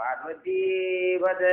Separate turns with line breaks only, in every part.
பார்வதீபதே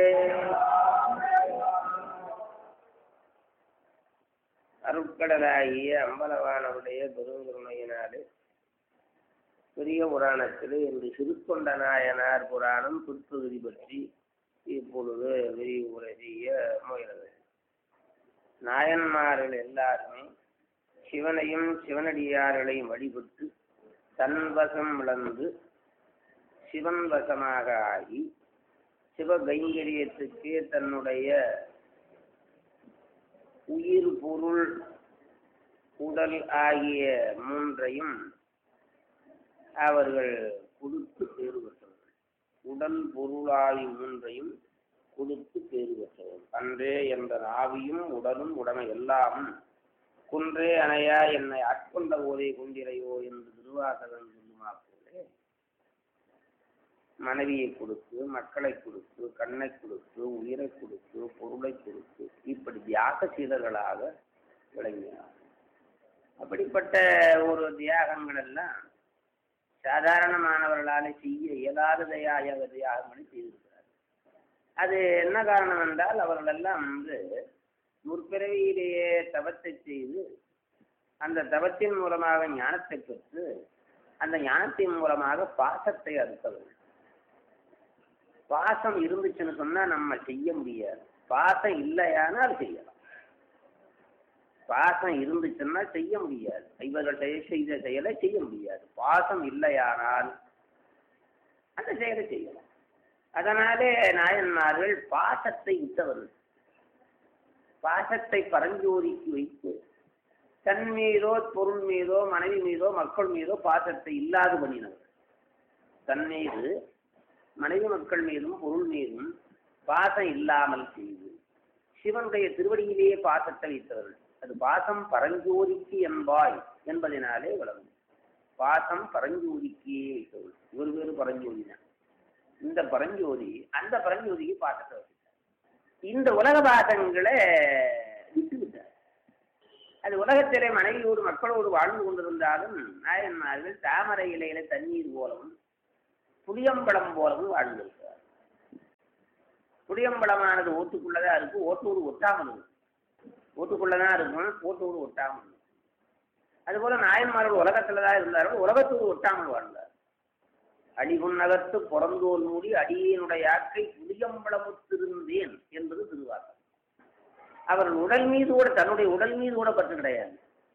அருட்கடலாகிய அம்பலவானவுடைய பெருங்கருணையினாலே பெரிய புராணத்தில் இன்று சிறுத்தொண்ட நாயனார் புராணம் புற்பகுதி பற்றி இப்பொழுது விரிவுரை செய்ய முயலுது நாயன்மார்கள் எல்லாருமே சிவனையும் சிவனடியார்களையும் வழிபட்டு தன்வசம் இழந்து சிவன் வசமாக ஆகி சிவகைங்கரியத்துக்கே தன்னுடைய உயிர் பொருள் உடல் ஆகிய மூன்றையும் அவர்கள் கொடுத்து பேறு பெற்றவர்கள் உடல் பொருள் ஆகிய மூன்றையும் கொடுத்து பேறு பெற்றவர்கள் அன்றே என்ற ஆவியும் உடலும் உடமை எல்லாம் குன்றே அணையா என்னை ஆட்கொண்ட போதே கொண்டிரையோ என்று திருவாசகன் சொல்லுமா போலே மனைவியை கொடுத்து மக்களை கொடுத்து கண்ணை கொடுத்து உயிரை கொடுத்து பொருளை கொடுத்து இப்படி தியாகசீலர்களாக விளங்கினார் அப்படிப்பட்ட ஒரு தியாகங்கள் எல்லாம் சாதாரணமானவர்களாலே செய்ய இயலாததையாக தியாகங்களை செய்திருக்கிறார் அது என்ன காரணம் என்றால் அவர்கள் எல்லாம் வந்து முற்பிறவியிலேயே தவத்தை செய்து அந்த தவத்தின் மூலமாக ஞானத்தை பெற்று அந்த ஞானத்தின் மூலமாக பாசத்தை அறுத்தவர்கள் பாசம் இருந்துச்சுன்னு சொன்னா நம்ம செய்ய முடியாது பாசம் இல்லையானால் செய்யலாம் பாசம் இருந்துச்சுன்னா செய்ய முடியாது இவர்கள் செய்ய செய்த செயலை செய்ய முடியாது பாசம் இல்லையானால் அந்த செயலை செய்யலாம் அதனாலே நாயன்மார்கள் பாசத்தை விட்டவர்கள் பாசத்தை பரஞ்சோதிக்கு வைத்து தன் மீதோ பொருள் மீதோ மனைவி மீதோ மக்கள் மீதோ பாசத்தை இல்லாது பண்ணினவர் தன் மீது மனைவி மக்கள் மீதும் பொருள் மீதும் பாசம் இல்லாமல் செய்து சிவனுடைய திருவடியிலேயே பாசத்தை வைத்தவர்கள் அது பாசம் பரஞ்சோதிக்கு என்பாய் என்பதனாலே விளங்கும் பாசம் பரஞ்சோதிக்கே வைத்தவர்கள் ஒரு பேரு பரஞ்சோதி தான் இந்த பரஞ்சோதி அந்த பரஞ்சோதிக்கு பாசத்தை வச்சிட்டார் இந்த உலக பாசங்களை விட்டு விட்டார் அது உலகத்திலே மனைவியோடு மக்களோடு வாழ்ந்து கொண்டிருந்தாலும் நாயன்மார்கள் தாமரை இலையில தண்ணீர் போலவும் புளியம்பழம் போலவும் வாழ்ந்திருக்கிறார் புளியம்பழமானது ஓட்டுக்குள்ளதான் இருக்கு ஓட்டோடு ஒட்டாமல் இருக்கும் ஓட்டுக்குள்ளதான் இருக்கும் ஓட்டோடு ஒட்டாமல் இருக்கும் அதுபோல நாயன்மார்கள் உலகத்துல தான் இருந்தார்கள் உலகத்தோடு ஒட்டாமல் வாழ்ந்தார் அடிகுன்னகத்து புறந்தோல் மூடி அடியினுடைய ஆக்கை புளியம்பளமுத்திருந்தேன் என்பது திருவாசகம் அவர்கள் உடல் மீது கூட தன்னுடைய உடல் மீது கூட பற்று கிடையாது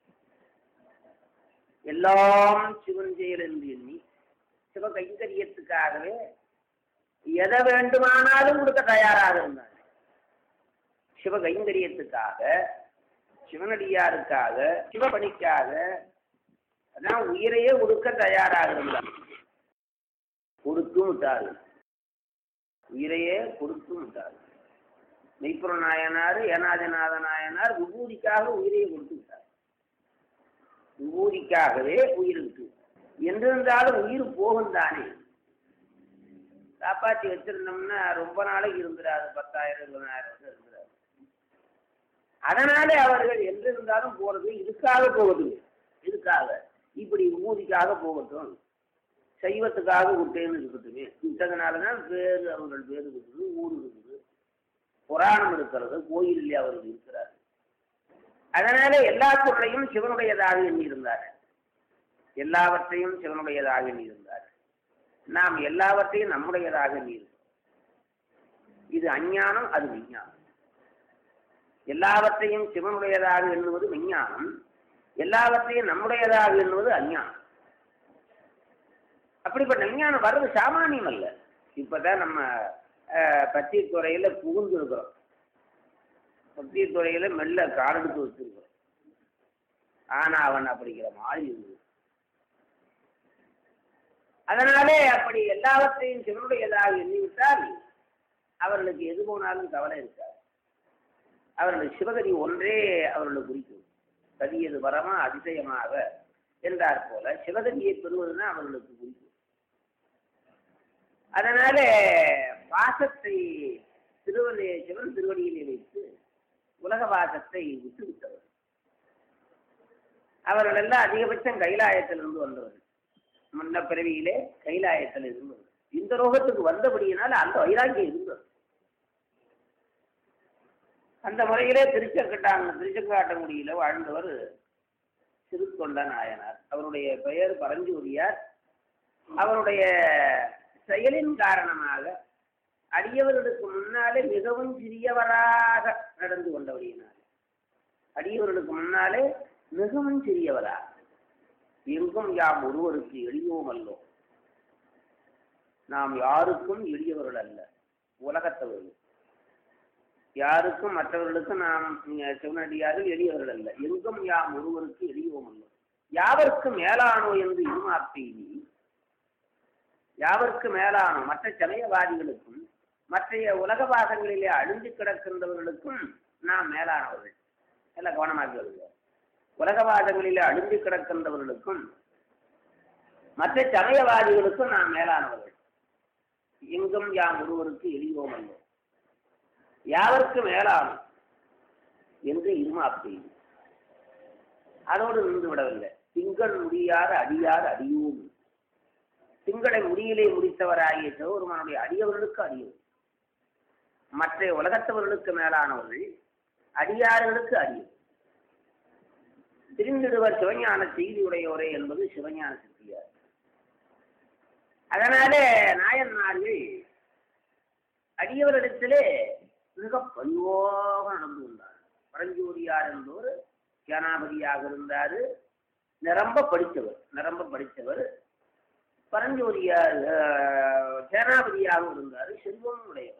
எல்லாம் சிவன் செயல் என்று எண்ணி சிவ கைங்கரியத்துக்காகவே எதை வேண்டுமானாலும் கொடுக்க தயாராக இருந்தாங்க சிவ கைங்கரியத்துக்காக சிவனடியாருக்காக சிவபணிக்காக அதான் உயிரையே கொடுக்க தயாராக இருந்தாங்க கொடுத்தும் விட்டாரு உயிரையே கொடுத்தும் விட்டாரு மெய்ப்புற நாயனார் ஏனாதிநாத நாயனார் விபூதிக்காக உயிரையே கொடுத்து விட்டார் விபூதிக்காகவே உயிர் விட்டு என்றிருந்தாலும் உயிர் போகும் தானே காப்பாற்றி வச்சிருந்தோம்னா ரொம்ப நாளைக்கு இருந்துடாது பத்தாயிரம் இருபதாயிரம் வருஷம் இருந்துடாது அதனாலே அவர்கள் என்றிருந்தாலும் போறது இதுக்காக போவது இதுக்காக இப்படி விபூதிக்காக போகட்டும் சைவத்துக்காக விட்டேன்னு இருக்கட்டுமே விட்டதுனால தான் பேர் அவர்கள் பேர் இருக்குது ஊர் இருக்குது புராணம் இருக்கிறது கோயிலில் அவர்கள் இருக்கிறார் அதனால எல்லா பொருளையும் சிவனுடையதாக எண்ணியிருந்தார் எல்லாவற்றையும் சிவனுடையதாக எண்ணியிருந்தார் நாம் எல்லாவற்றையும் நம்முடையதாக எண்ணியிருக்கிறோம் இது அஞ்ஞானம் அது விஞ்ஞானம் எல்லாவற்றையும் சிவனுடையதாக எண்ணுவது விஞ்ஞானம் எல்லாவற்றையும் நம்முடையதாக எண்ணுவது அஞ்ஞானம் அப்படிப்பட்ட விஞ்ஞானம் வர்றது சாமானியம் அல்ல இப்பதான் நம்ம பத்தியத்துறையில புகுந்து இருக்கிறோம் பத்தியத்துறையில மெல்ல காலெடுத்து வச்சிருக்கிறோம் ஆனா அவன் அப்படிங்கிற மாதிரி இருந்தது அதனாலே அப்படி எல்லாவற்றையும் சிவனுடையதாக எண்ணிவிட்டால் அவர்களுக்கு எது போனாலும் கவலை இருக்காது அவர்களுக்கு சிவகதி ஒன்றே அவர்களுக்கு குறிக்கும் கதியது வரமா அதிசயமாக என்றார் போல சிவகதியை பெறுவதுதான் அவர்களுக்கு குறிக்கும் அதனால பாசத்தை திருவள்ளி சிவன் திருவடியிலே வைத்து உலக பாசத்தை விட்டுவிட்டவர் அவர்கள் எல்லாம் அதிகபட்சம் கைலாயத்திலிருந்து வந்தவர்கள் முன்ன பிறவியிலே கைலாயத்தில் இருந்தவர் இந்த லோகத்துக்கு வந்தபடியினால அந்த வைராக்கியம் இருந்தது அந்த முறையிலே திருச்சக்கட்டாங்க திருச்சக்காட்டங்குடியில வாழ்ந்தவர் திருத்தொண்ட நாயனார் அவருடைய பெயர் பரஞ்சூரியார் அவருடைய செயலின் காரணமாக அடியவர்களுக்கு முன்னாலே மிகவும் சிறியவராக நடந்து கொண்டபடியினார் அடியவர்களுக்கு முன்னாலே மிகவும் சிறியவராக எங்கும் யாம் ஒருவருக்கு எளியோம் அல்லோம் நாம் யாருக்கும் எளியவர்கள் அல்ல உலகத்தவர்கள் யாருக்கும் மற்றவர்களுக்கும் நாம் சிவனடியார்கள் எளியவர்கள் அல்ல எங்கும் யாம் ஒருவருக்கு எளியோம் அல்லோம் யாவருக்கு மேலானோ என்று இருமாப்பெய்தி யாவருக்கு மேலானோ மற்ற சமயவாதிகளுக்கும் மற்றைய உலக பாகங்களிலே அழிந்து கிடக்கின்றவர்களுக்கும் நாம் மேலானவர்கள் எல்லாம் கவனமாக்கி வருகிறார் உலகவாதங்களிலே அழிந்து கிடக்கின்றவர்களுக்கும் மற்ற சமயவாதிகளுக்கும் நாம் மேலானவர்கள் எங்கும் யாம் ஒருவருக்கு எளியோம் அல்ல யாவருக்கு மேலானும் என்று இருமாப்பி அதோடு நின்று விடவில்லை திங்கள் முடியாத அடியார் அடியோம் திங்களை முடியிலே முடித்தவராகிய சிவபெருமானுடைய அடியவர்களுக்கு அடியவர் மற்ற உலகத்தவர்களுக்கு மேலானவர்கள் அடியார்களுக்கு அடியவர் திரிந்திடுவர் சிவஞான செய்தியுடையோரே என்பது சிவஞான சித்தியார் அதனாலே நாயன்மார்கள் அடியவரிடத்திலே மிக பரிவோக நடந்து கொண்டார் பரஞ்சோதியார் என்பவர் சேனாபதியாக இருந்தார் நிரம்ப படித்தவர் நிரம்ப படித்தவர் பரஞ்சோதியார் சேனாபதியாக இருந்தார் செல்வம் உடையவர்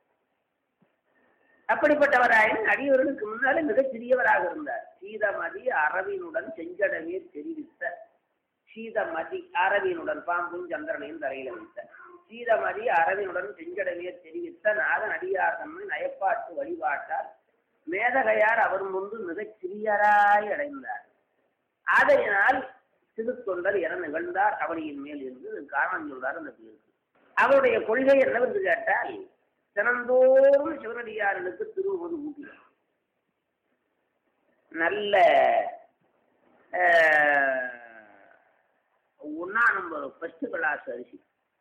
அப்படிப்பட்டவராயின் அடியவர்களுக்கு முன்னாலே மிகச் சிறியவராக இருந்தார் சீதமதி அரவினுடன் செஞ்சடமே தெரிவித்த சீதமதி அரவினுடன் பாம்பும் சந்திரனையும் தரையில வைத்த சீதமதி அரவினுடன் செஞ்சடமே தெரிவித்த நாதன் அடியார் தம்மை நயப்பாட்டு வழிபாட்டார் மேதகையார் அவர் முன்பு மிகச் சிறியராய் அடைந்தார் ஆதலினால் திருத்தொண்டர் என நிகழ்ந்தார் அவனியின் மேல் இருந்து காரணம் சொல்றார் அந்த பேருக்கு அவருடைய கொள்கை என்னவென்று கேட்டால் தினந்தோறும் சிவனடியார்களுக்கு திருவுவது ஊட்டினார் நல்ல ஒன்னா நம்பர் ஃபர்ஸ்ட் கிளாஸ் அரிசி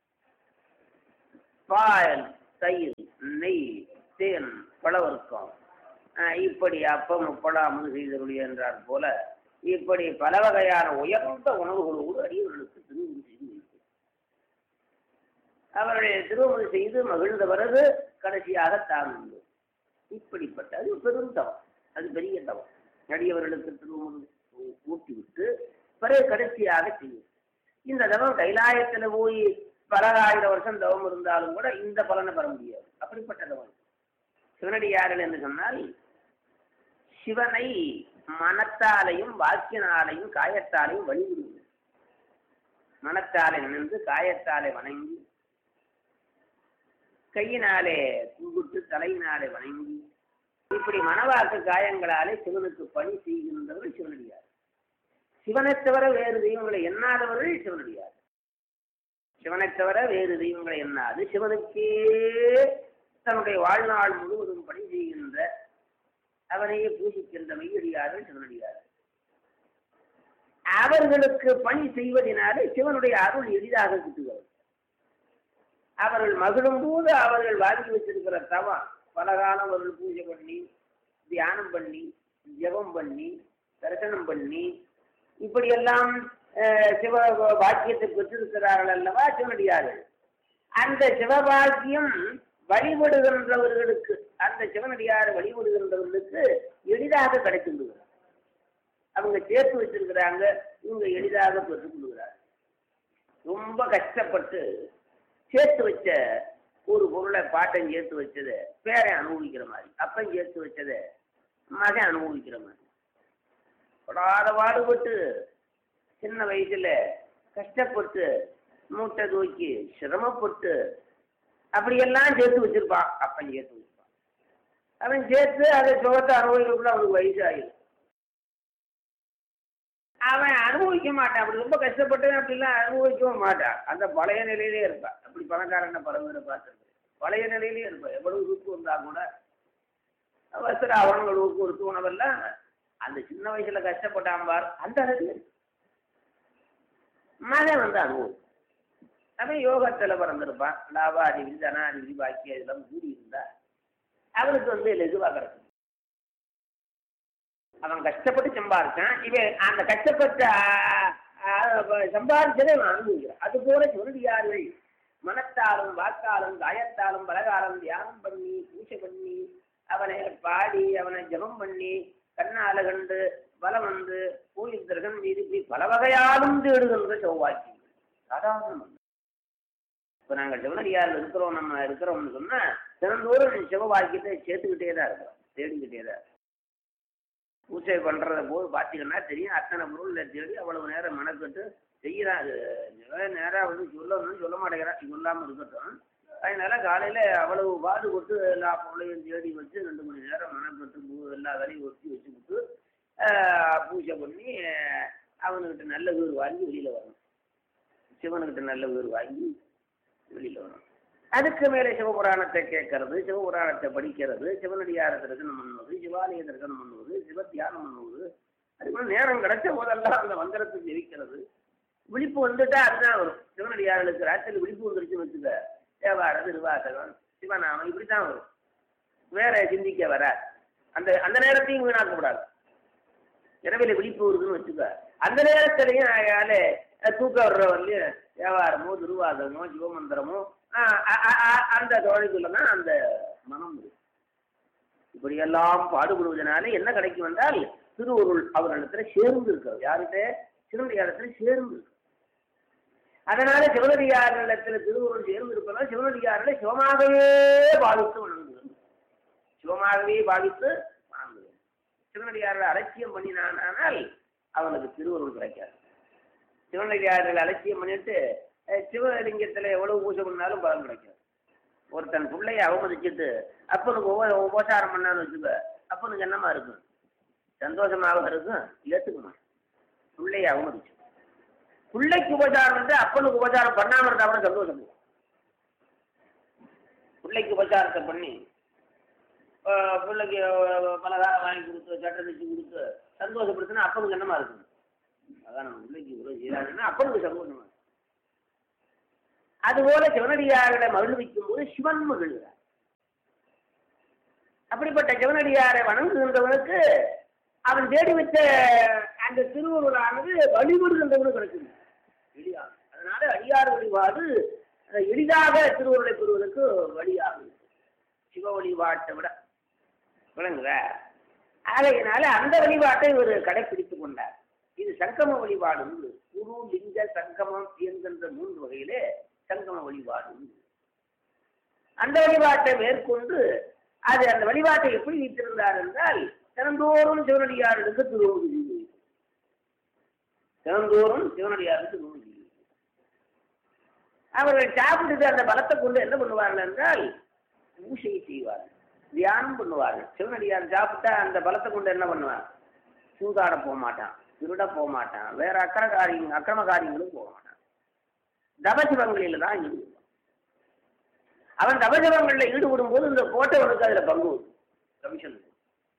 பால் தயிர் நெய் தேன் பழவர்க்கம் இப்படி அப்பம் முப்படா அமுது செய்தருடைய என்றார் போல இப்படி பல வகையான உயர்ந்த உணவுகளோடு அடியவர்களுக்கு திருவுரு செய்து வைத்தார் அவருடைய திருவுரு செய்து மகிழ்ந்த பிறகு கடைசியாக தாழ்ந்து இப்படிப்பட்ட அது பெரும் தவம் அது பெரிய தவம் அடியவர்களுக்கு திருவுரு ஊட்டி விட்டு பிறகு கடைசியாக செய்யும் இந்த தவம் கைலாயத்துல போய் பல ஆயிரம் வருஷம் தவம் இருந்தாலும் கூட இந்த பலனை பெற முடியாது அப்படிப்பட்ட தவம் சிவனடியார்கள் என்று சொன்னால் சிவனை மனத்தாலையும் வாக்கியனாலையும் காயத்தாலையும் வழிவிடுவது மனத்தாலை நினைந்து காயத்தாலை வணங்கி கையினாலே கும்பிட்டு தலையினாலே வணங்கி இப்படி மனவாக்கு காயங்களாலே சிவனுக்கு பணி செய்கின்றவர்கள் சிவனடியார் சிவனை தவிர வேறு தெய்வங்களை எண்ணாதவர்கள் சிவனடியார் சிவனை தவிர வேறு தெய்வங்களை எண்ணாது சிவனுக்கே தன்னுடைய வாழ்நாள் முழுவதும் பணி செய்கின்ற அவனையே பூஜிக்கின்ற மெய்யடியார்கள் சிவனடியார்கள் அவர்களுக்கு பணி செய்வதனாலே சிவனுடைய அருள் எளிதாக கிட்டுகிறது அவர்கள் மகிழும் போது அவர்கள் வாங்கி வச்சிருக்கிற தவம் பல காலம் அவர்கள் பூஜை பண்ணி தியானம் பண்ணி ஜெபம் பண்ணி தரிசனம் பண்ணி இப்படியெல்லாம் சிவ பாக்கியத்தை பெற்றிருக்கிறார்கள் அல்லவா சிவனடியார்கள் அந்த சிவபாக்கியம் வழிபடுகின்றவர்களுக்கு அந்த சிவனடியார் வழிபடுகின்றவர்களுக்கு எளிதாக கிடைக்கின்றது அவங்க சேர்த்து வச்சிருக்கிறாங்க இவங்க எளிதாக பெற்றுக் கொள்கிறார் ரொம்ப கஷ்டப்பட்டு சேர்த்து வச்ச ஒரு பொருளை பாட்டன் சேர்த்து வச்சதை பேரை அனுபவிக்கிற மாதிரி அப்பன் சேர்த்து வச்சதை மகன் அனுபவிக்கிற மாதிரி படாத பாடுபட்டு சின்ன வயசுல கஷ்டப்பட்டு மூட்டை தூக்கி சிரமப்பட்டு அப்படியெல்லாம் சேர்த்து வச்சிருப்பான் அப்பன் சேர்த்து வச்சிருப்பான் அவன் சேர்த்து அதை சுகத்தை அனுபவிக்கிறதுக்குள்ள அவனுக்கு வயசு ஆயிடும் அவன் அனுபவிக்க மாட்டான் அப்படி ரொம்ப கஷ்டப்பட்டு அப்படிலாம் அனுபவிக்கவும் மாட்டான் அந்த பழைய நிலையிலே இருப்பான் அப்படி பணக்காரன பரவரை பார்த்துருக்கு பழைய நிலையிலே இருப்பான் எவ்வளவு சுத்து வந்தா கூட வஸ்திர ஆவணங்கள் ஊக்கு உணவெல்லாம் அந்த சின்ன வயசுல கஷ்டப்பட்டான் பார் அந்த அளவுக்கு இருக்கு மகன் வந்து அனுபவம் அவன் யோகத்துல பிறந்திருப்பான் லாபாதிபதி தனாதிபதி பாக்கிய இதெல்லாம் கூடி இருந்தா அவனுக்கு வந்து லெகுவா கிடைக்கும் அவன் கஷ்டப்பட்டு சம்பாதிச்சான் இவன் அந்த கஷ்டப்பட்ட ஆ, ஆ, சம்பாதிச்சதை அவன் அனுபவிக்கிறான் அது போல சொல்லியார்கள் மனத்தாலும் வாக்காலும் காயத்தாலும் பலகாலம் தியானம் பண்ணி பூஜை பண்ணி அவனை பாடி அவனை ஜெபம் பண்ணி கண்ணால கண்டு பலம் வந்து கோயில் கிரகம் மீது இப்படி பல வகையாலும் தேடுகின்ற செவ்வாய்க்கு சாதாரணம் அல்ல. இப்ப நாங்க சிவனடியாரில் இருக்கிறோம் நம்ம இருக்கிறோம்னு சொன்னா தினந்தோறும் சிவவாக்கியத்தை சேர்த்துக்கிட்டே தான் இருக்கிறோம் தேடிக்கிட்டே தான் இருக்கோம். பூஜை பண்றத போது பார்த்தீங்கன்னா தெரியும் அத்தனை பொருள்ல தேடி அவ்வளவு நேரம் மெனக்கட்டு செய்யறான் அது இவன் நேரா வந்து சொல்லணும்னு சொல்ல மாட்டேங்கிறான் சொல்லாம இருக்கட்டும் அதனால காலையில அவ்வளவு பாடுபட்டு எல்லா பொருளையும் தேடி வச்சு ரெண்டு மணி நேரம் மெனக்கட்டு பூ- எல்லா வேலையும் ஒட்டி வச்சுக்கிட்டு ஆஹ், பூஜை பண்ணி ஆஹ், அவனுக்கிட்ட நல்ல வீடு வாங்கி வெளியில வரணும் சிவனுக்கிட்ட நல்ல வீடு வாங்கி வெளியில வரணும் அதுக்கு மேலே சிவபுராணத்தை கேட்கறது சிவபுராணத்தை படிக்கிறது சிவனடியார தரிசனம் பண்ணுவது சிவாலய தரிசனம் பண்ணுவது சிவ தியானம் பண்ணுவது அதுக்கு நேரம் கிடைச்ச போதெல்லாம் அந்த மந்திரத்தை ஜெயிக்கிறது விழிப்பு வந்துட்டா அதுதான் வரும் சிவனடியார்களுக்கு ராத்திரி விழிப்பு வந்துருச்சுன்னு வச்சுக்க தேவாரம் திருவாசகம் சிவநாமம் இப்படித்தான் வரும் வேற சிந்திக்க வராது அந்த அந்த நேரத்தையும் வீணாக்கக்கூடாது இரவில விழிப்பு வருதுன்னு வச்சுக்க அந்த நேரத்திலையும் அயால தூக்கம் வர்ற வரலையும் தேவாரமோ திருவாசகமோ சிவமந்திரமோ ஆ, ஆ, ஆ, ஆ, அந்த தோழிக்குள்ள தான் அந்த மனம் இருக்கு இப்படியெல்லாம் பாடுபடுவதனால என்ன கிடைக்கும் என்றால் திருவருள் அவர்களிடத்துல சேர்ந்து இருக்கிறது யார்கிட்ட சிவனடியாரத்துல சேர்ந்து இருக்கு அதனால சிவனடியாரிடத்துல திருவருள் சேர்ந்து இருப்பதால் சிவனடியாரில் சிவமாகவே பாவித்து வணங்குகிறது சிவமாகவே பாவித்து வணங்குகிறது சிவனடியாரில் அலட்சியம் பண்ணினானால் அவனுக்கு திருவருள் கிடைக்காது சிவனடியாரில் அலட்சியம் பண்ணிட்டு அஹ், சிவலிங்கத்துல எவ்வளவு பூஜை பண்ணாலும் பலன் கிடைக்காது ஒருத்தன் பிள்ளைய அவமதிச்சுட்டு அப்பனுக்கு உப உபசாரம் பண்ணான்னு வச்சுக்க அப்பனுக்கு என்னமா இருக்கும் சந்தோஷமாக இருக்கும் ஏத்துக்குமா பிள்ளைய அவமதிச்சு பிள்ளைக்கு உபசாரம் வந்து அப்பனுக்கு உபசாரம் பண்ணாம இருந்தா கூட சந்தோஷம் பிள்ளைக்கு உபசாரத்தை பண்ணி ஆஹ், பிள்ளைக்கு ஆஹ், பலகாரம் வாங்கி கொடுத்து சட்டை தச்சு கொடுத்து சந்தோஷப்படுத்தினா அப்பனுக்கு என்னமா இருக்கும் அதான் நம்ம பிள்ளைக்கு இவ்வளவு செய்யறாங்கன்னா அப்பனுக்கு சந்தோஷமா இருக்கும். அதுபோல சிவனடியார்களை மகிழ்விக்கும் போது சிவன் மகிழ்கிறார் அப்படிப்பட்ட சிவனடியாரை வணங்குகின்றவனுக்கு அவன் தேடி வச்ச அந்த திருவுருளானது வழிபடுகின்றவனுக்கு கிடைக்குது எளிதாக அதனால அடியார் வழிபாடு அஹ், எளிதாக திருவுருளை பெறுவதற்கு வழியாக இருக்கு சிவ வழிபாட்டை விட விளங்குதா ஆகையினால அந்த வழிபாட்டை இவர் கடைப்பிடித்துக் கொண்டார் இது சங்கம வழிபாடு உண்டு குரு லிங்க சங்கமம் என்கின்ற மூன்று வகையிலே சங்கம வழிபாடு உண்டு அந்த வழிபாட்டை மேற்கொண்டு அது அந்த வழிபாட்டை எப்படி வைத்திருந்தார் என்றால் தினந்தோறும் சிவனடியாருக்கு திருவுருள் செய்து வைத்தார். தினந்தோறும் சிவனடியாருக்கு திருவுருள் செய்து வைத்தார். அவர்கள் சாப்பிட்டுட்டு அந்த பலத்தை கொண்டு என்ன பண்ணுவார்கள் என்றால் பூசை செய்வார்கள் தியானம் பண்ணுவார்கள் சிவனடியார் சாப்பிட்டா அந்த பலத்தை கொண்டு என்ன பண்ணுவான் சூதாட போக மாட்டான் திருட போக மாட்டான் வேற அக்கற காரியம் அக்கிரம காரியங்களும் போக மாட்டான் தபசிவங்களில் தான் ஈடுபடுவான் அவன் தபசிவங்களில் ஈடுபடும் போது இந்த கோட்டவனுக்கு அதுல பங்கு உண்டு. கமிஷன் உண்டு.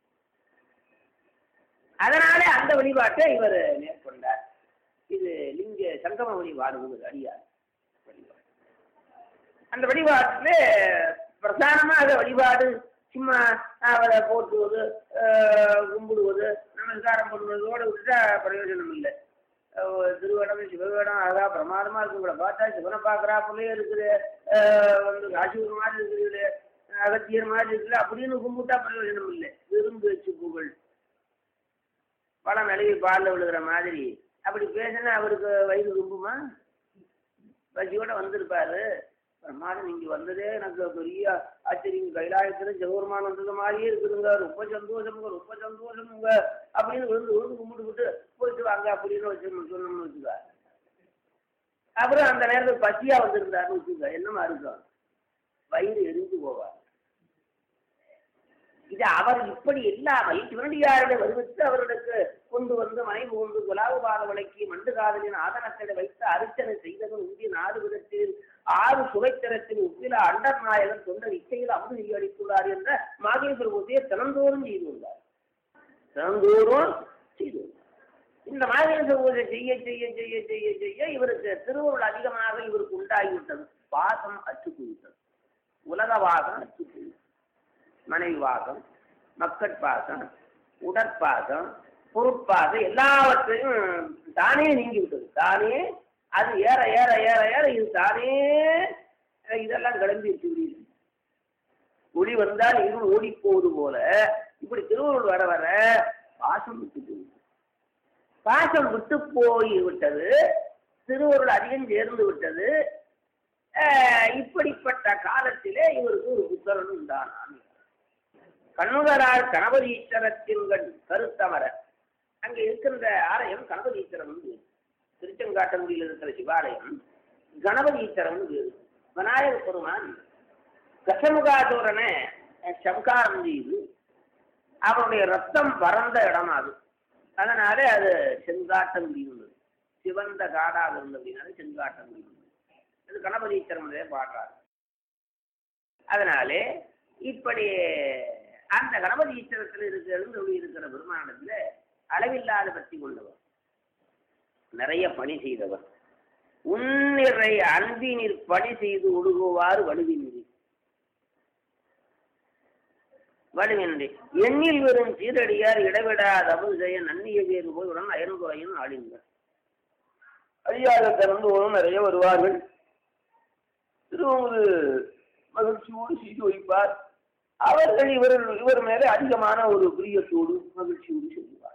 அதனால அந்த வழிபாட்டை இவர் மேற்கொண்டார் இது லிங்க சங்கம வழிபாடு ஒரு அடியார் வழிபாடு அந்த வழிபாட்டில் பிரதானமாக வழிபாடு சும்மா அவரை போற்றுவது ஆஹ், கும்பிடுவது நமஸ்காரம் பண்ணுவதோடு விட்டுட்டா பிரயோஜனம் இல்லை ஆஹ், திருவேடம் சிவவேடம் அழகா பிரமாதமா இருக்கு உங்களை பார்த்தா சிவனை பார்க்குறாப்புலே இருக்குது ஆஹ், வந்து காசிபுரம் மாதிரி இருக்குது அகத்தியர் மாதிரி இருக்குது அப்படின்னு கும்பிட்டா பிரயோஜனம் இல்லை விருந்து வச்சு புகழ் பழம் நழுவி பாலில் விழுகிற மாதிரி அப்படி பேசினா அவருக்கு வயிறு தும்புமா பசியோட வந்திருப்பாரு பிரமாதம் நீங்க வந்ததே எனக்கு பெரிய ஆச்சரியம் கைலாயத்துல ஜெகவருமான் வந்தது மாதிரியே இருக்குதுங்க ரொம்ப சந்தோஷமுங்க ரொம்ப சந்தோஷமுங்க அப்படின்னு விழுந்து விழுந்து கும்பிட்டுக்கிட்டு போயிட்டு வாங்க அப்படின்னு வச்சு சொன்னோம்னு வச்சுக்க அப்புறம் அந்த நேரத்தில் பசியா வந்திருந்தாருன்னு வச்சுக்க என்னமா இருக்கும் வயிறு எரிஞ்சு போவார் இது அவர் இப்படி இல்லாமல் சிவனடியாரிட வருவித்து அவர்களுக்கு கொண்டு வந்து மனை புகுந்து குலாவு பாதவளைக்கு மண்டு காதலின் ஆதனத்திட வைத்து அர்ச்சனை செய்தவன் உந்திய நாடு விதத்தில் ஆறு சுவைத்தரத்தில் உப்பில அண்டர் நாயகன் தொண்டர் இச்சையில் அமுது செய்ய அளித்துள்ளார் என்ற மாகேஸ்வர மூர்த்தியை தினந்தோறும் செய்து வந்தார் தினந்தோறும் செய்து வந்தார் இந்த மாதிரி பூஜை செய்ய செய்ய செய்ய செய்ய செய்ய இவருக்கு திருவருள் அதிகமாக இவருக்கு உண்டாகிவிட்டது பாசம் அச்சுக்கு விட்டது உலக வாசம் அச்சுக்கு மனைவி வாசம் மக்கட் பாசம் உடற்பாசம் பொருட்பாசம் எல்லாவற்றையும் தானே நீங்கி விட்டது தானே அது ஏற ஏற ஏற ஏற இது தானே இதெல்லாம் கிளம்பி விட்டு ஒளி வந்தால் இருள் ஓடி போவது போல இப்படி திருவள்ளுவர் வர வர பாசம் விட்டு போகுது பாசம் விட்டு போய் விட்டது திருவருள் அதிகம் சேர்ந்து விட்டது அஹ், இப்படிப்பட்ட காலத்திலே இவருக்கு ஒரு புத்தரன் உண்டானான் கண்ணுதரால் கணபதீஸ்வரத்தின் கண் கருத்தமர அங்கே இருக்கின்ற ஆலயம் கணபதீஸ்வரம் வந்து திருச்செங்காட்டங்குடியில் இருக்கிற சிவாலயம் கணபதீஸ்வரம் வேறு விநாயக பெருமான் கசமுகாதூரனை சம்காரம் செய்து அவருடைய ரத்தம் பறந்த இடம் அது அதனால அது செங்காட்டங்குடி உள்ளது சிவந்த காடாக இருந்தது அப்படின்னால செங்காட்டங்குடி உள்ளது இது கணபதீஸ்வரனுடைய பாடுறாரு அதனாலே இப்படி அந்த கணபதி ஈஸ்வரத்தில் இருக்கிற எழுந்தொழி இருக்கிற பெருமானத்தில் அளவில்லாத பக்தி கொண்டவர் நிறைய பணி செய்தவர் உன்னிறை அன்பினில் பணி செய்து ஒழுகுவார் வலுவின்றி வலுவின்றி எண்ணில் வெறும் சீரடியார் இடைவிடாத அபுஜய நன்னிய வேறு போயுடன் அயன்குறையும் ஆளிந்தார் அழியாத திறந்து போதும் நிறைய வருவார்கள் திருவங்கு மகிழ்ச்சியோடு செய்து வைப்பார் அவர்கள் இவர் இவர் மேலே அதிகமான ஒரு பிரியத்தோடு மகிழ்ச்சியோடு செய்வார்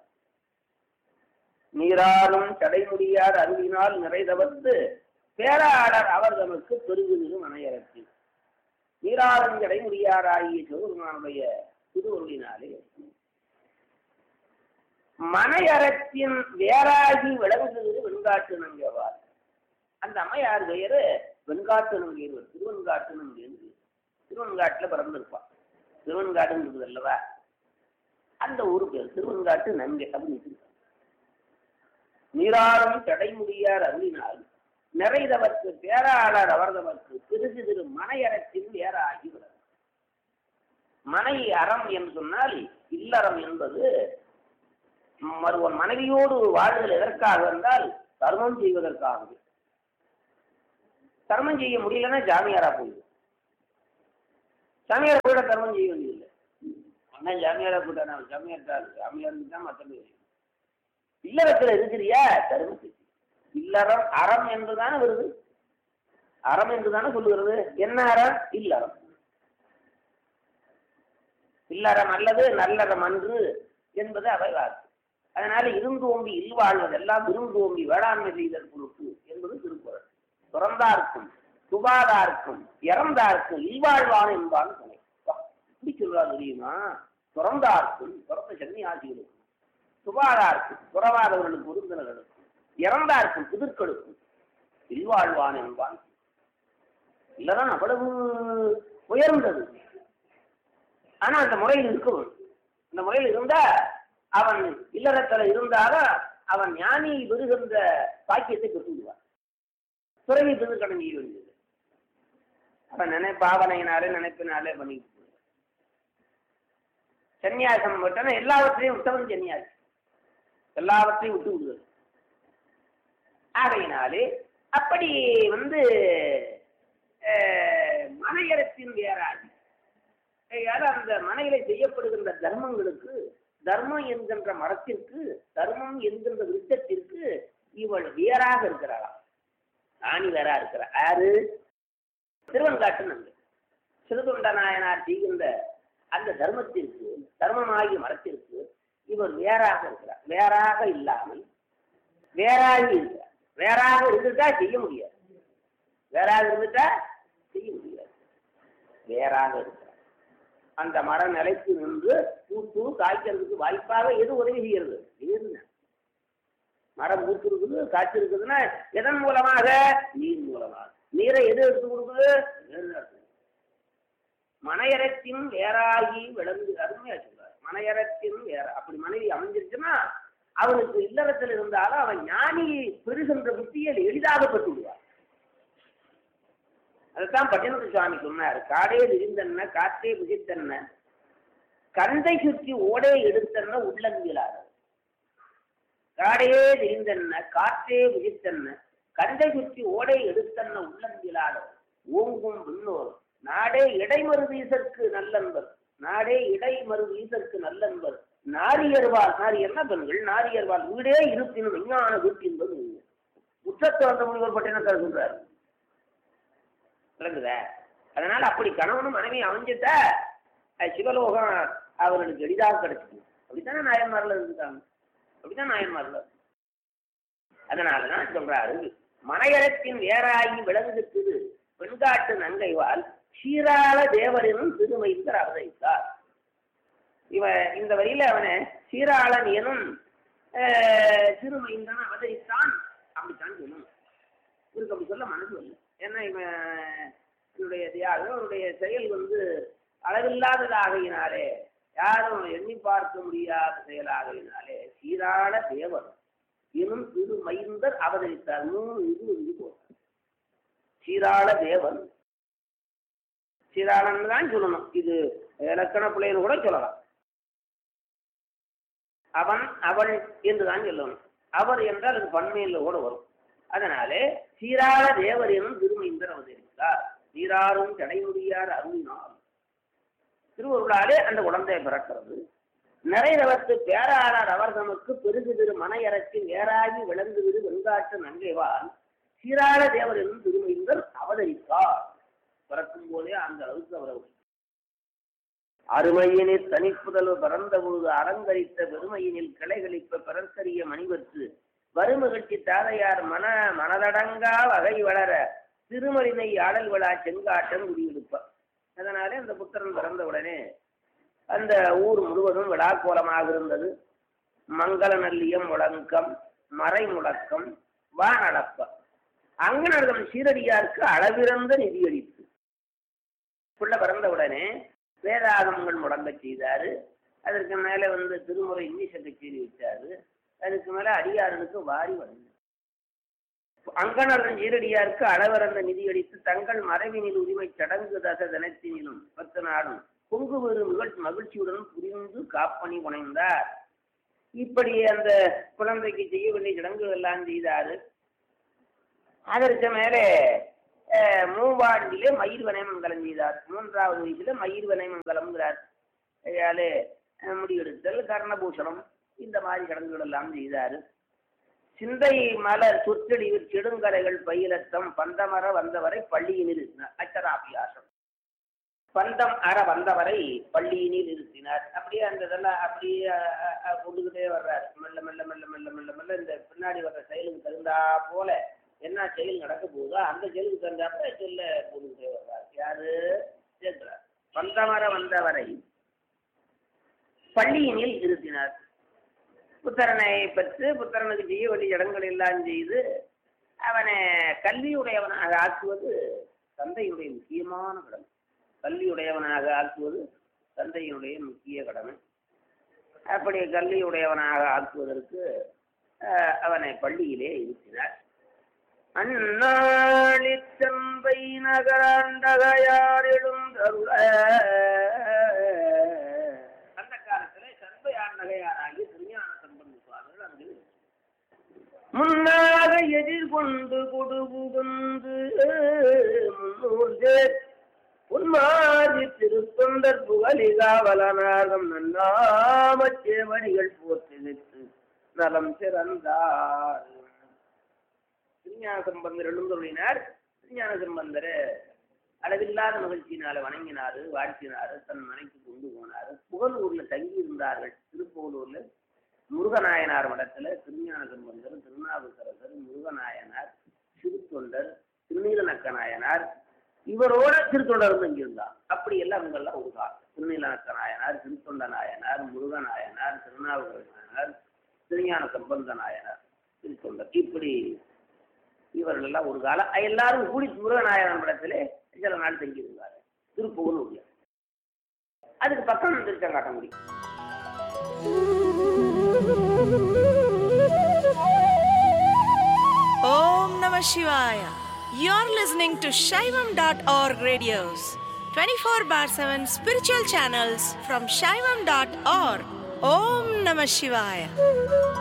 நீராலும் தடை முடியாத அருவினால் நிறைதவர்த்து பேராளர் அவர் தமக்கு பெருகுதிரு மனையரசி நீராலும் தடை முடியாதாகிய சிவபெருமானுடைய திருவருளினாலே மனையரத்தின் வேறாகி விளங்குகிறது வெண்காட்டு நங்கவார் அந்த அம்மையார் பெயரு வெண்காட்டு நங்கையர் திருவெண்காட்டு நங்கை திருவெண்காட்டுல பிறந்திருப்பான் திருவெண்காடுங்கிறது அல்லவா அந்த ஊரு பேர் திருவெண்காட்டு நங்கை அப்படின்னு வச்சிருக்காங்க. நீராறும் தடை முடியார் அருளினால் நிறைதவர்க்கு பேராளர் அவர்தவர்க்கு திருகு திரு மனையறத்தின் வேறாகி விடும் மனை அறம் என்று சொன்னால் இல்லறம் என்பது ஒருவன் மனைவியோடு வாழ்தல் எதற்காக என்றால் தர்மம் செய்வதற்காகவே தர்மம் செய்ய முடியலன்னா ஜாமியாரா போயிடும் ஜாமியார் கூட தர்மம் செய்ய வேண்டியதில்லை அண்ணா ஜாமியாரா போட்டா நான் ஜாமியார் தான் ஜாமியாருக்கு தான் மற்ற பேர் இல்லறத்துல இருக்கிறியா தர்மம் செய். இல்லறம் அறம் என்று தானே வருது அறம் என்று தானே சொல்லுகிறது என்ன அறம் இல்லறம் இல்லறம் அல்லது நல்லறம் அன்று என்பது அவை வாக்கு அதனால இருந்தோம்பி இல்வாழ்வதெல்லாம் விருந்தோம்பி வேளாண்மை செய்தல் பொருட்டு என்பது திருக்குறள் துறந்தார்க்கும் துபாதார்க்கும் இறந்தார்க்கும் இல்வாழ்வான் என்பான் துணை வா, இப்படி சொல்றா தெரியுமா துறந்தார்க்கும் துறந்த சன்னியாசிகளுக்கும் துபாதார்க்கும் துறவாதவர்களுக்கு விருந்தினர்களுக்கும் இறந்தார்க்கும் புதிர்களுக்கும் இல்வாழ்வான் என்பான் இல்லதான் அவ்வளவு உயர்ந்தது ஆனா அந்த முறையில் இருக்கணும் இந்த முறையில் இருந்தா அவன் இல்லறத்துல இருந்தாலும் அவன் ஞானி விருகின்ற பாக்கியத்தை பெற்றுவிடுவான் துறவி பெரு கடன் செய்ய வேண்டியது அவன் நினை பாவனையினாலே நினைப்பினாலே பண்ணிட்டு போயிடுவான். சந்நியாசம் விட்டனா எல்லாவற்றையும் விட்டவன் சன்னியாசி எல்லாவற்றையும் விட்டு விடுவது ஆகையினாலே அப்படி வந்து அஹ், மனையரத்தின் வேறாது ஆகையால் அந்த மனையிலே செய்யப்படுகின்ற தர்மங்களுக்கு தர்மம் என்கின்ற மரத்திற்கு தர்மம் என்கின்ற விருத்தத்திற்கு இவள் வேறாக இருக்கிறாளாம் ராணி வேறா இருக்கிறார் யாரு திருவன்காட்டு நம்பி சிறுதொண்ட நாயனார் செய்கின்ற அந்த தர்மத்திற்கு தர்மமாகிய மரத்திற்கு இவர் வேறாக இருக்கிறார் வேறாக இல்லாமல் வேறாகி இருக்கிறார் வேறாக இருந்துட்டா செய்ய முடியாது வேறாக இருந்துட்டா செய்ய முடியாது வேறாக இருக்கிறார் அந்த மரம் நிலைத்து நின்று பூத்து காய்க்கிறதுக்கு வாய்ப்பாக எது உதவி செய்கிறது நீர்னா மரம் பூத்து இருக்குது காய்ச்சி இருக்குதுன்னா எதன் மூலமாக நீர் மூலமாக நீரை எது எடுத்து கொடுக்குது நெல் எடுத்து கொடுக்குது. மனையரத்தின் வேறாகி விளங்கு அருமையா சொல்றாரு மனையரத்தின் வேற அப்படி மனைவி அமைஞ்சிருச்சுன்னா அவனுக்கு இல்லறத்தில் இருந்தாலும் அவன் ஞானி பெறுகின்ற புத்தியை எளிதாக பெற்று விடுவார் அதுதான் பட்டினத்து சுவாமி சொன்னார் காடே விரிந்தன்ன காற்றே விழித்தன்ன கந்தை சுற்றி ஓடே எடுத்தன்ன உள்ளங்கிலார் காடையே தெரிந்தென்ன காற்றே விழித்தென்ன கண்டை சுற்றி ஓடை எடுத்தன்ன உள்ளந்திலாட ஓங்கும் விண்ணோர் நாடே இடைமறு வீசற்கு நல்லன்பர் நாடே இடைமறு வீசற்கு நல்லன்பர் நாரியர்வாள் நாரியர்னா பெண்கள் நாரியர்வாள் வீடே இருப்பினும் விஞ்ஞான வீட்டு என்பது உச்சத்து வந்த முனிவர் பட்டினத்தார் சொல்றார் விளங்குதா அதனால அப்படி கணவனும் மனைவி அமைஞ்சிட்டா அது சிவலோகம் அவர்களுக்கு எளிதாக கிடைச்சிடும் அப்படித்தானே நாயன்மார்ல இருந்துட்டாங்க அப்படிதான் நாயன்மார்ல அதனாலதான் சொல்றாரு மனையரத்தின் வேறாகி விளங்குகிறது பெண்காட்டு நங்கைவால் சீராள தேவரினும் திருமைந்தர் அவதரித்தார் இவன் இந்த வரியில அவனை சீராளன் எனும் திருமைந்தன் அவதரித்தான் அப்படித்தான் சொல்லணும் இவருக்கு அப்படி சொல்ல மனசு இல்லை ஏன்னா இவன் என்னுடைய தியாகம் அவருடைய செயல் வந்து அளவில்லாததாகையினாலே யாரும் எண்ணி பார்க்க முடியாத செயலாகையினாலே சீராள தேவர் எனும் திரு மைந்தர் அவதரித்தார் மூணு இது வந்து போட்டார் சீராள தேவன் சீராளன் தான் சொல்லணும் இது இலக்கண பிள்ளைன்னு கூட சொல்லலாம் அவன் அவள் என்று தான் சொல்லணும் அவர் என்றால் அது பன்மையில் கூட வரும் அதனாலே சீராள தேவர் எனும் திருமைந்தர் அவதரித்தார் சீராரும் தடைமுடியார் அருளினார் திருவருளாலே அந்த குழந்தையை பிறக்கிறது நிறைதவத்து பேராளர் அவர் தமக்கு பெருகு திரு மனையரத்தில் ஏறாகி விளங்குவது வெங்காட்டு நங்கைவால் சீராள தேவர் என்னும் திருமைந்தர் அவதரித்தார் பிறக்கும் போதே அந்த அளவுக்கு அவர் அருமையினில் தனிப்புதல் பிறந்த பொழுது அலங்கரித்த பெருமையினில் கிளைகளிப்ப பிறர்க்கரிய மணிவற்று வறுமகிழ்ச்சி தாதையார் மன மனதடங்கா வகை வளர திருமலினை ஆடல் விழா செங்காட்டன் குடியிருப்பார் அதனாலே அந்த புத்திரன் பிறந்த உடனே அந்த ஊர் முழுவதும் விழாக்கோலமாக இருந்தது மங்கள நல்லியம் முழக்கம் மறை முழக்கம் வானடப்பம் அங்கனர்தம் சீரடியாருக்கு அளவிறந்த நிதியளிப்பு பிள்ளை பிறந்த உடனே வேதாகமங்கள் முடங்க செய்தாரு அதற்கு மேலே வந்து திருமுறை இன்னிச கச்சேரி வச்சாரு அதுக்கு மேலே அடியாரனுக்கு வாரி வந்து அங்கனர்தன் சீரடியாருக்கு அளவிறந்த நிதியளித்து தங்கள் மறைவினில் உரிமை சடங்கு தச தினத்தினிலும் பத்து நாளும் பொங்கு பெரு மகிழ்ச்சி மகிழ்ச்சியுடன் புரிந்து காப்பணி புனைந்தார் இப்படி அந்த குழந்தைக்கு செய்ய வேண்டிய சடங்குகள் எல்லாம் செய்தாரு அதற்கு மேலே மூவாண்டிலே மயிர் மங்கலம் செய்தார் மூன்றாவது வயசுல மயிர் மங்கலம்ங்கிறார் ஐயாலே முடிவெடுத்தல் கர்ணபூஷணம் இந்த மாதிரி சடங்குகள் எல்லாம் செய்தார் சிந்தை மலர் சொற்றடிவில் செடுங்கரைகள் பயிலத்தம் பந்தமர வந்தவரை பள்ளியினில் அச்சராபியாசம் பந்தம் அற வந்தவரை பள்ளியினில் இருத்தினார் அப்படியே அந்த இதெல்லாம் அப்படியே கொண்டுகிட்டே வர்றார் மெல்ல மெல்ல மெல்ல மெல்ல மெல்ல மெல்ல இந்த பின்னாடி வர்ற செயலுக்கு தகுந்தா போல என்ன செயல் நடக்க போகுதோ அந்த செயலுக்கு தகுந்தாப்ப சொல்ல கொண்டுகிட்டே வர்றார் யாரு சேர்க்கிறார் பந்தமர வந்தவரை பள்ளியினில் இருத்தினார் புத்திரனை பெற்று புத்திரனுக்கு செய்ய வேண்டிய இடங்கள் எல்லாம் செய்து அவனை கல்வியுடையவனாக ஆக்குவது தந்தையுடைய முக்கியமான கடமை கல்வியுடையவனாக ஆக்குவது தந்தையினுடைய முக்கிய கடமை அப்படி கல்வியுடையவனாக ஆக்குவதற்கு அவனை பள்ளியிலே இருத்தினார் அந்நாளி செம்பை நகராண்டகையார் எழுந்தருள அந்த காலத்துல சண்பையார் நகையாராகி திருஞான சம்பந்த சுவாமிகள் அங்கு முன்னாக எதிர்கொண்டு கொடுபுகுந்து முன்னூர் உன்மாதி திருத்தொண்டர் புகழிகாவலனாகம் நன்னாமச் சேவடிகள் போற்றுவித்து நலம் சிறந்தார் திருஞான சம்பந்தர் எழுந்தருளினார் திருஞான சம்பந்தர் அளவில்லாத மகிழ்ச்சியினால வணங்கினாரு வாழ்த்தினாரு தன் மனைக்கு கொண்டு போனாரு புகழூர்ல தங்கி இருந்தார்கள் திருப்புகலூர்ல முருகநாயனார் மடத்துல திருஞான சம்பந்தர் திருநாவுக்கரசர் முருகநாயனார் சிறுத்தொண்டர் திருநீலநக்க நாயனார் இவரோட திருத்தொண்டர் தங்கியிருந்தார் அப்படி எல்லாம் இவங்கெல்லாம் ஒரு காலம் திருநீலநக்க நாயனார் திருத்தொண்ட நாயனார் முருகநாயனார் திருநாவுக்கரசர் நாயனார் திருஞான சம்பந்த நாயனார் திருத்தொண்டர் இப்படி இவர்கள் எல்லாம் ஒரு காலம் எல்லாரும் கூடி முருகநாயகன் படத்திலே சில நாள் தங்கியிருந்தார் திருப்புகலூர்ல அதுக்கு பக்கம் Thiruchengattangudi
Om Namah Shivaya. You're listening to Shaivam.org radios, 24 bar 7 spiritual channels from Shaivam.org. Om Namah Shivaya.